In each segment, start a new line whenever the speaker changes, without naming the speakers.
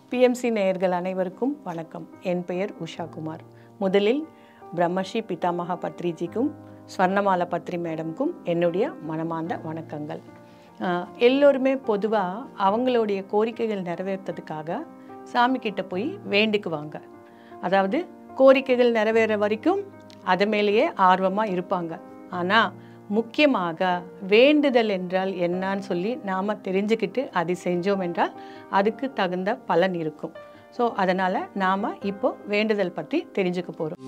BMC நேயர்கள் அனைவருக்கும் வணக்கம் என் பெயர் உஷா குமார் முதலில் பிரம்மஸ்ரீ பிதாமகா பத்ரிஜிக்கும் ஸ்வர்ணமாலா பத்ரி மேடம்க்கும் என்னுடைய மனமார்ந்த வணக்கங்கள் ஆஹ், எல்லோருமே பொதுவாக அவங்களுடைய கோரிக்கைகள் நிறைவேற்றதுக்காக சாமி கிட்ட போய் வேண்டிக்குவாங்க அதாவது கோரிக்கைகள் நிறைவேற வரைக்கும் அது மேலேயே ஆர்வமாக இருப்பாங்க ஆனால் முக்கியமாக வேண்டுதல் என்றால் என்னன்னு சொல்லி நாம் தெரிஞ்சுக்கிட்டு அதை செஞ்சோம் என்றால் அதுக்கு தகுந்த பலன் இருக்கும் ஸோ அதனால் நாம் இப்போ வேண்டுதல் பற்றி தெரிஞ்சுக்க போகிறோம்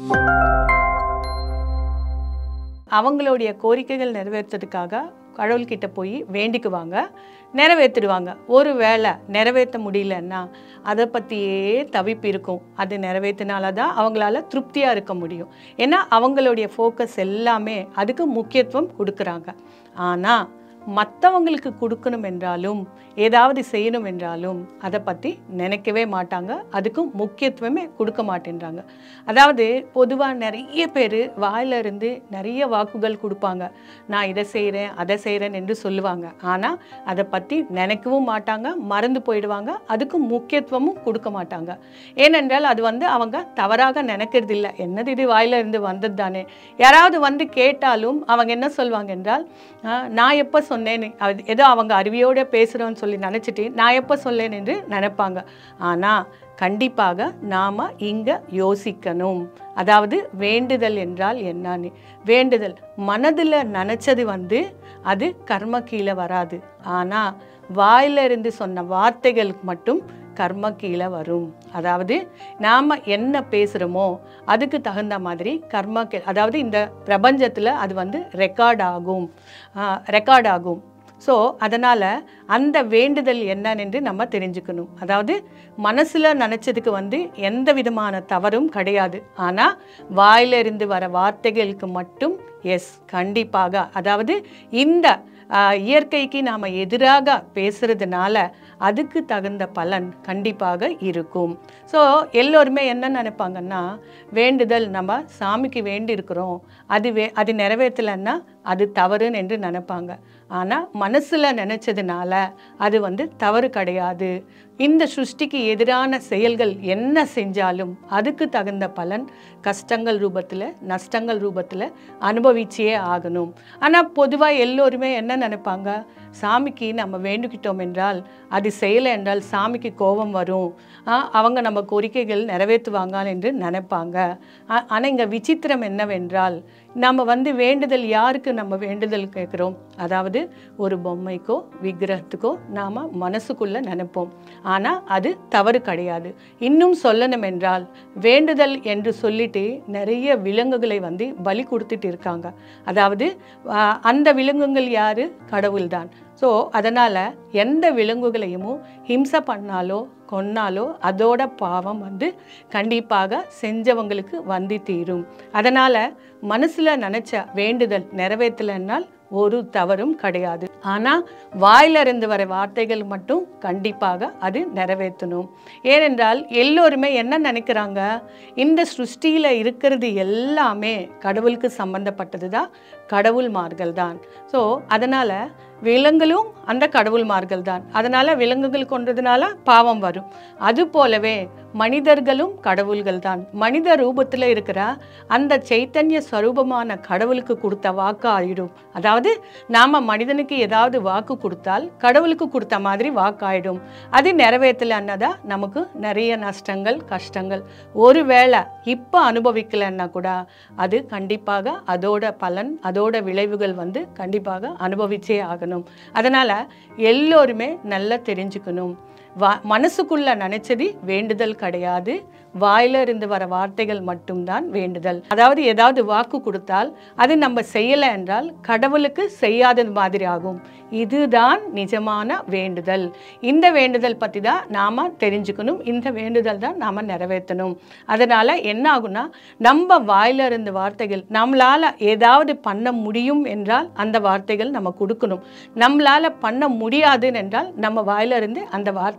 அவங்களுடைய கோரிக்கைகள் நிறைவேற்றதுக்காக கடவுள்கிட்ட போய் வேண்டிக்குவாங்க நிறைவேற்றிடுவாங்க ஒரு வேளை நிறைவேற்ற முடியலன்னா அதை பற்றியே தவிப்பு இருக்கும் அது நிறைவேற்றினால தான் அவங்களால திருப்தியாக இருக்க முடியும் ஏன்னா அவங்களுடைய ஃபோக்கஸ் எல்லாமே அதுக்கு முக்கியத்துவம் கொடுக்குறாங்க ஆனால் மற்றவங்களுக்கு கொடுக்கணும் என்றாலும் ஏதாவது செய்யணும் என்றாலும் அதை பற்றி நினைக்கவே மாட்டாங்க அதுக்கும் முக்கியத்துவமே கொடுக்க மாட்டேன்றாங்க அதாவது பொதுவாக நிறைய பேர் வாயிலிருந்து நிறைய வாக்குகள் கொடுப்பாங்க நான் இதை செய்கிறேன் அதை செய்கிறேன் என்று சொல்லுவாங்க ஆனால் அதை பற்றி நினைக்கவும் மாட்டாங்க மறந்து போயிடுவாங்க அதுக்கு முக்கியத்துவமும் கொடுக்க மாட்டாங்க ஏனென்றால் அது வந்து அவங்க தவறாக நினைக்கிறது இல்லை என்னது இது வாயிலிருந்து வந்தது தானே யாராவது வந்து கேட்டாலும் அவங்க என்ன சொல்லுவாங்க என்றால் "ஆ, நான் எப்போ சொன்னேன் அது ஏதோ அவங்க அறிவியோட பேசுகிறோன்னு சொல்லி நினச்சிட்டு நான் எப்போ சொல்லேன் என்று நினைப்பாங்க ஆனால் கண்டிப்பாக நாம் இங்கே யோசிக்கணும் அதாவது வேண்டுதல் என்றால் என்னன்னு வேண்டுதல் மனதில் நினச்சது வந்து அது கர்ம கீழே வராது ஆனால் வாயிலிருந்து சொன்ன வார்த்தைகளுக்கு மட்டும் கர்ம கீழே வரும் அதாவது நாம் என்ன பேசுகிறோமோ அதுக்கு தகுந்த மாதிரி கர்ம கீழ் அதாவது இந்த பிரபஞ்சத்தில் அது வந்து ரெக்கார்ட் ஆகும் ரெக்கார்ட் ஆகும் ஸோ அதனால் அந்த வேண்டுதல் என்னன்னு நம்ம தெரிஞ்சுக்கணும் அதாவது மனசில் நினச்சதுக்கு வந்து எந்த விதமான தவறும் கிடையாது ஆனால் வாயிலிருந்து வர வார்த்தைகளுக்கு மட்டும் எஸ் கண்டிப்பாக அதாவது இந்த ஆஹ், இயற்கைக்கு நாம் எதிராக பேசுறதுனால அதுக்கு தகுந்த பலன் கண்டிப்பாக இருக்கும் ஸோ எல்லோருமே என்ன நினைப்பாங்கன்னா வேண்டுதல் நம்ம சாமிக்கு வேண்டி இருக்கிறோம் அது வே அது நிறைவேற்றலைன்னா அது தவறுன்னு என்று நினைப்பாங்க ஆனால் மனசில் நினச்சதுனால அது வந்து தவறு கிடையாது இந்த சிருஷ்டிக்கு எதிரான செயல்கள் என்ன செஞ்சாலும் அதுக்கு தகுந்த பலன் கஷ்டங்கள் ரூபத்தில் நஷ்டங்கள் ரூபத்தில் அனுபவிச்சே ஆகணும் ஆனால் பொதுவாக எல்லோருமே என்ன நினைப்பாங்க சாமிக்கு நம்ம வேண்டிக்கிட்டோம் என்றால் அது செய்யலை என்றால் சாமிக்கு கோபம் வரும் ஆ, அவங்க நம்ம கோரிக்கைகள் நிறைவேற்றுவாங்க என்று நினைப்பாங்க ஆனால் இங்கே விசித்திரம் என்னவென்றால் நம்ம வந்து வேண்டுதல் யாருக்கு நம்ம வேண்டுதல் கேட்குறோம் அதாவது ஒரு பொம்மைக்கோ விக்கிரகத்துக்கோ நாம் மனசுக்குள்ளே நினைப்போம் ஆனால் அது தவறு கிடையாது இன்னும் சொல்லணும் என்றால் வேண்டுதல் என்று சொல்லிட்டு நிறைய விலங்குகளை வந்து பலி கொடுத்துட்டு இருக்காங்க அதாவது ஆ, அந்த விலங்குகள் யாரு கடவுள்தான் ஸோ அதனால் எந்த விலங்குகளையும் ஹிம்சை பண்ணாலோ கொன்னாலோ அதோட பாவம் வந்து கண்டிப்பாக செஞ்சவங்களுக்கு வந்து தீரும் அதனால் மனசில் நினச்ச வேண்டுதல் நிறைவேற்றலைன்னால் ஒரு தவறும் கிடையாது ஆனால் வாயிலிருந்து வர வார்த்தைகள் மட்டும் கண்டிப்பாக அது நிறைவேற்றணும் ஏனென்றால் எல்லோருமே என்ன நினைக்கிறாங்க இந்த சிருஷ்டியில் இருக்கிறது எல்லாமே கடவுளுக்கு சம்பந்தப்பட்டது தான் கடவுள்மார்கள் தான் ஸோ அதனால் விலங்குகளும் அந்த கடவுள்மார்கள் தான் அதனால் விலங்குகள் கொண்டதுனால பாவம் வரும் அது போலவே மனிதர்களும் கடவுள்கள் தான் மனித ரூபத்தில் இருக்கிற அந்த சைத்தன்ய ஸ்வரூபமான கடவுளுக்கு கொடுத்த வாக்கு ஆயிடும் அதாவது நாம் மனிதனுக்கு ஏதாவது வாக்கு கொடுத்தால் கடவுளுக்கு கொடுத்த மாதிரி வாக்காயிடும் அது நிறைவேற்றலைன்னா தான் நமக்கு நிறைய நஷ்டங்கள் கஷ்டங்கள் ஒருவேளை இப்போ அனுபவிக்கலைன்னா கூட அது கண்டிப்பாக அதோட பலன் அதோட விளைவுகள் வந்து கண்டிப்பாக அனுபவிச்சே ஆகணும் அதனால் எல்லோருமே நல்லா தெரிஞ்சுக்கணும் வா மனசுக்குள்ள நினைச்சது வேண்டுதல் கிடையாது வாயில இருந்து வர வார்த்தைகள் மட்டும்தான் வேண்டுதல் அதாவது ஏதாவது வாக்கு கொடுத்தால் அது நம்ம செய்யலை என்றால் கடவுளுக்கு செய்யாதது மாதிரி ஆகும் இதுதான் நிஜமான வேண்டுதல் இந்த வேண்டுதல் பற்றி தான் நாம் தெரிஞ்சுக்கணும் இந்த வேண்டுதல் தான் நாம் நிறைவேற்றணும் அதனால் என்ன ஆகும்னா நம்ம வாயில இருந்து வார்த்தைகள் நம்மளால் ஏதாவது பண்ண முடியும் என்றால் அந்த வார்த்தைகள் நம்ம கொடுக்கணும் நம்மளால் பண்ண முடியாது என்றால் நம்ம வாயில இருந்து அந்த வார்த்தை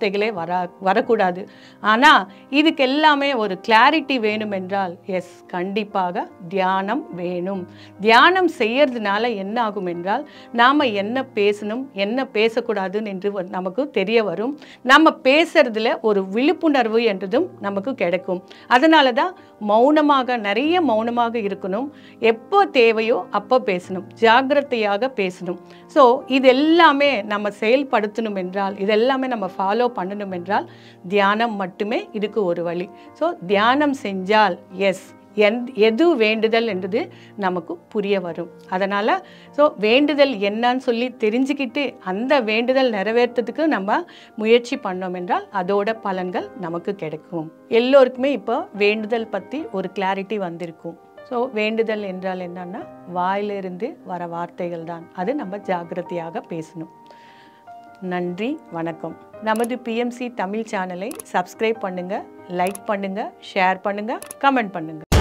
வார்த்தைகளே வர வரக்கூடாது ஆனால் இதுக்கு எல்லாமே ஒரு கிளாரிட்டி வேணும் என்றால் எஸ் கண்டிப்பாக தியானம் வேணும் தியானம் செய்யறதுனால என்ன ஆகும் என்றால் நாம் என்ன பேசணும் என்ன பேசக்கூடாதுன்னு என்று வ- நமக்கு தெரிய வரும் நம்ம பேசுறதுல ஒரு விழிப்புணர்வு என்றதும் நமக்கு கிடைக்கும் அதனால தான் மௌனமாக நிறைய மௌனமாக இருக்கணும் எப்போ தேவையோ அப்போ பேசணும் ஜாக்கிரதையாக பேசணும் ஸோ இது எல்லாமே நம்ம செயல்படுத்தணும் என்றால் இதெல்லாமே நம்ம ஃபாலோ பண்ணணும் என்றால் தியானம் மட்டுமே இதுக்கு ஒரு வழி ஸோ தியானம் செஞ்சால் எஸ் எந் எது வேண்டுதல் என்றது நமக்கு புரிய வரும் அதனால் ஸோ வேண்டுதல் என்னன்னு சொல்லி தெரிஞ்சுக்கிட்டு அந்த வேண்டுதல் நிறைவேற்றத்துக்கு நம்ம முயற்சி பண்ணோம் என்றால் அதோட பலன்கள் நமக்கு கிடைக்கும் எல்லோருக்குமே இப்போ வேண்டுதல் பற்றி ஒரு கிளாரிட்டி வந்திருக்கும் ஸோ வேண்டுதல் என்றால் என்னன்னா வாயிலிருந்து வர வார்த்தைகள் தான் அது நம்ம ஜாக்கிரதையாக பேசணும் நன்றி வணக்கம் நமது பிஎம்சி தமிழ் சேனலை சப்ஸ்கிரைப் பண்ணுங்கள் லைக் பண்ணுங்கள் ஷேர் பண்ணுங்கள் கமெண்ட் பண்ணுங்கள்